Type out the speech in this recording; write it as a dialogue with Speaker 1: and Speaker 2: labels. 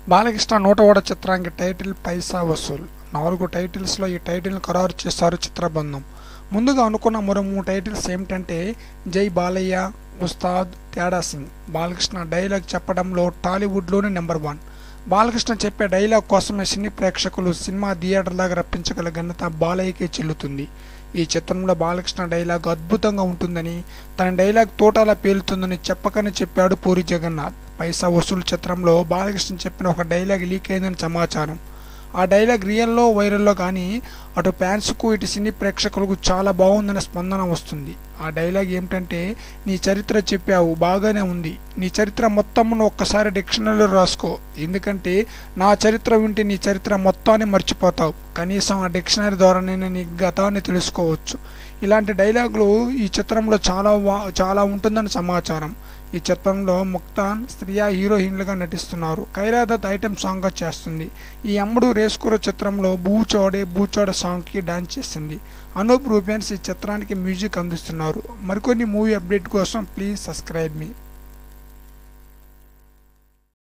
Speaker 1: బాలకృష్ణ నూట ఓడ చిత్రానికి టైటిల్ పైసా వసూల్ నాలుగు టైటిల్స్లో ఈ టైటిల్ని ఖరారు చేశారు చిత్రబృందం ముందుగా అనుకున్న మరో మూడు టైటిల్స్ ఏమిటంటే జై బాలయ్య ఉస్తాద్ తేడా సింగ్ బాలకృష్ణ డైలాగ్ చెప్పడంలో టాలీవుడ్లోనే నెంబర్ వన్ బాలకృష్ణ చెప్పే డైలాగ్ కోసమే సినీ ప్రేక్షకులు సినిమా థియేటర్ దాకా రప్పించగల ఘనత బాలయ్యకే చెల్లుతుంది ఈ చిత్రంలో బాలకృష్ణ డైలాగ్ అద్భుతంగా ఉంటుందని తన డైలాగ్ తోటలా పేలుతుందని చెప్పకనే చెప్పాడు పూరి జగన్నాథ్ పైసా వసూలు చిత్రంలో బాలకృష్ణ చెప్పిన ఒక డైలాగ్ లీక్ అయిందని సమాచారం ఆ డైలాగ్ రియల్లో వైరల్లో కానీ అటు ఫ్యాన్స్కు ఇటు సినీ ప్రేక్షకులకు చాలా బాగుందనే స్పందన వస్తుంది ఆ డైలాగ్ ఏమిటంటే నీ చరిత్ర చెప్పావు బాగానే ఉంది నీ చరిత్ర మొత్తం ఒక్కసారి డిక్షనరీలో రాసుకో ఎందుకంటే నా చరిత్ర వింటే నీ చరిత్ర మొత్తాన్ని మర్చిపోతావు కనీసం ఆ డిక్షనరీ ద్వారానే నీ గతాన్ని తెలుసుకోవచ్చు ఇలాంటి డైలాగులు ఈ చిత్రంలో చాలా వా- చాలా ఉంటుందని సమాచారం ఈ చిత్రంలో ముక్తాన్ స్త్రియా హీరోయిన్లుగా నటిస్తున్నారు ఖైరాదత్ ఐటెం సాంగ్గా చేస్తుంది ఈ అమ్ముడు రేస్కూర చిత్రంలో బూచోడే బూచోడే సాంగ్కి డాన్స్ చేసింది అనూప్ రూపెన్స్ ఈ చిత్రానికి మ్యూజిక్ అందిస్తున్నారు మరికొన్ని మూవీ అప్డేట్ కోసం ప్లీజ్ సబ్స్క్రైబ్ మీ